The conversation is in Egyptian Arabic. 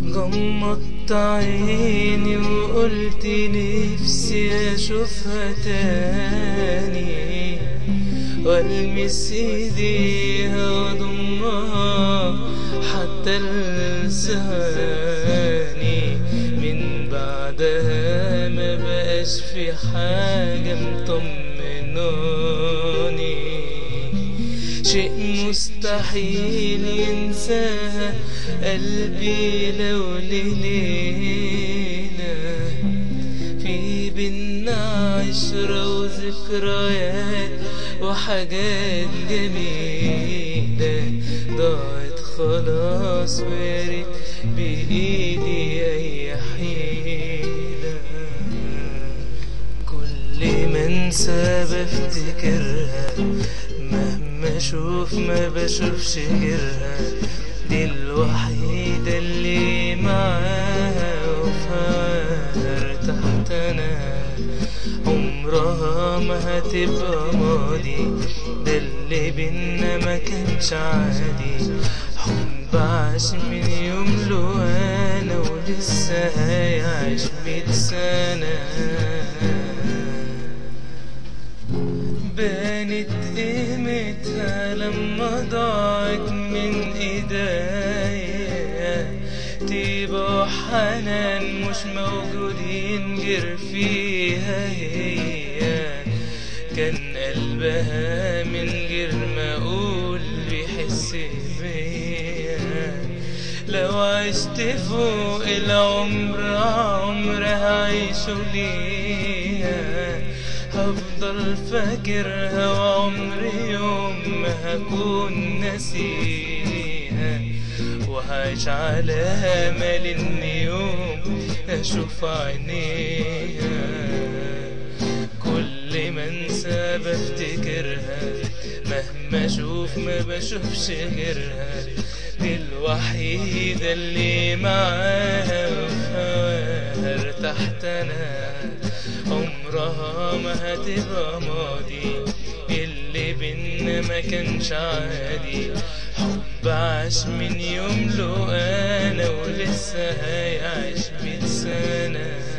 غمضت عيني وقلت نفسي اشوفها تاني والمس ايديها واضمها حتى لساني من بعدها ما بقاش في حاجة مطمناني شيء مستحيل ينساها قلبي لو ليلة في بينا عشرة وذكريات وحاجات جميلة ضاعت خلاص وياريت بإيدي أي حيلة كل ما انسى بفتكرها مهما اشوف ما بشوفش غيرها دي الوحيدة اللي معاها وفيها ارتحت انا عمرها ما هتبقى ماضي ده اللي بينا ما كانش عادي حب عاش من يوم له انا ولسه هيعيش ميت سنة بانت قيمتها لما ضاعت من ايديا طيبة وحنان مش موجودين غير فيها هي كان قلبها من غير ما اقول بيحس بيا لو عشت فوق العمر عمر هعيشه ليها هفضل فاكرها وعمري يوم ما هكون نسيها وهعيش على امل ان يوم اشوف عينيها كل ما انسى بفتكرها مهما اشوف ما بشوفش غيرها دي الوحيدة اللي معاها وفي هواها ارتحت انا عمرها ما هتبقى ماضي اللي بينا ما كانش عادي حب عاش من يوم له انا ولسه هيعيش ميت سنه